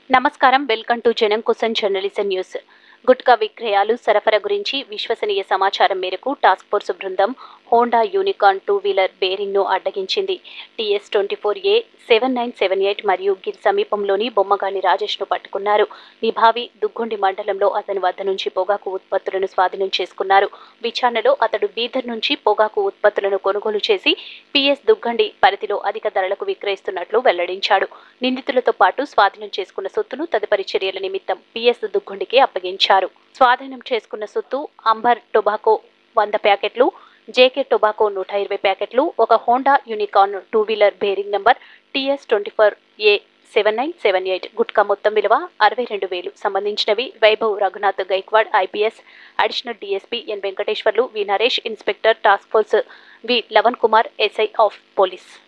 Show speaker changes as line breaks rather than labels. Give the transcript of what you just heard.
నమస్కారం welcome to జనం కుసన్ జర్నలిజం న్యూస్ గుట్కా విక్రయాలు సరఫరా గురించి విశ్వసనీయ సమాచారం మేరకు టాస్క్ ఫోర్స్ బృందం హోండా యూనికాన్ టూ వీలర్ బేరింగ్ను అడ్డగించింది TS twenty four A seven nine seven eight మరియు గిర్ సమీపంలోని బొమ్మగాని రాజేష్ను పట్టుకున్నారు నిభావి దుగ్గొండి మండలంలో అతని వద్ద నుంచి పొగాకు ఉత్పత్తులను స్వాధీనం చేసుకున్నారు విచారణలో అతడు బీదర్ నుంచి పొగాకు ఉత్పత్తులను కొనుగోలు చేసి పిఎస్ దుగ్గండి పరిధిలో అధిక ధరలకు విక్రయిస్తున్నట్లు వెల్లడించాడు నిందితులతో పాటు స్వాధీనం చేసుకున్న సొత్తును తదుపరి చర్యల నిమిత్తం పిఎస్ దుగ్గొండికి అప్పగించారు స్వాధీనం చేసుకున్న సొత్తు అంబర్ టొబాకో వంద ప్యాకెట్లు జేకే టొబాకో నూట ఇరవై ప్యాకెట్లు ఒక Honda Unicorn two wheeler bearing number TS twenty four A seven nine seven eight గుట్కా మొత్తం విలువ అరవై రెండు వేలు సంబంధించినవి Vaibhav Raghunath Gaikwad IPS additional DSP N Venkateswarlu V Naresh inspector task force V Lavan Kumar SI of police